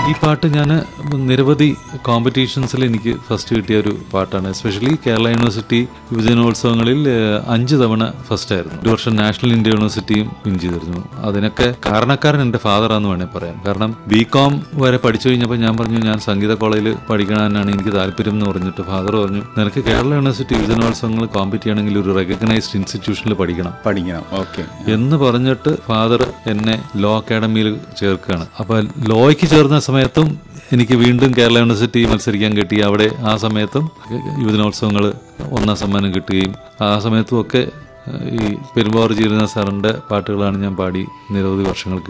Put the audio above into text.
ഈ പാട്ട് ഞാൻ നിരവധി കോമ്പറ്റീഷൻസിൽ എനിക്ക് ഫസ്റ്റ് കിട്ടിയ ഒരു പാട്ടാണ് എസ്പെഷ്യലി കേരള യൂണിവേഴ്സിറ്റി യുവജനോത്സവങ്ങളിൽ ഏഹ്, അഞ്ച് തവണ ഫസ്റ്റ് ആയിരുന്നു ഒരു വർഷം നാഷണൽ ഇന്ത്യ യൂണിവേഴ്സിറ്റിയും വിൻ ചെയ്തിരുന്നു അതിനൊക്കെ കാരണക്കാരൻ എൻ്റെ ഫാദറാന്ന് വേണേൽ പറയാം കാരണം ബി കോം വരെ പഠിച്ചു കഴിഞ്ഞപ്പോൾ ഞാൻ പറഞ്ഞു ഞാൻ സംഗീത കോളേജിൽ പഠിക്കണമെന്നാണ് എനിക്ക് താല്പര്യം എന്ന് പറഞ്ഞിട്ട് ഫാദർ പറഞ്ഞു നിനക്ക് കേരള യൂണിവേഴ്സിറ്റി യുവജനോത്സവങ്ങൾ കോമ്പറ്റ് ചെയ്യണമെങ്കിൽ ഒരു റെക്കഗ്നൈസ്ഡ് ഇൻസ്റ്റിറ്റ്യൂഷനിൽ പഠിക്കണം പഠിക്കണം ഓക്കെ എന്ന് പറഞ്ഞിട്ട് ഫാദർ എന്നെ ലോ അക്കാഡമിയിൽ ചേർക്കുകയാണ് അപ്പൊ ലോയ്ക്ക് ചേർന്ന സമയത്തും എനിക്ക് വീണ്ടും കേരള യൂണിവേഴ്സിറ്റി മത്സരിക്കാൻ കിട്ടി അവിടെ ആ സമയത്തും യുവജനോത്സവങ്ങൾ ഒന്നാം സമ്മാനം കിട്ടുകയും ആ സമയത്തും ഒക്കെ ഈ പെരുമ്പാവൂർ ജീരന സാറിന്റെ പാട്ടുകളാണ് ഞാൻ പാടി നിരവധി വർഷങ്ങൾ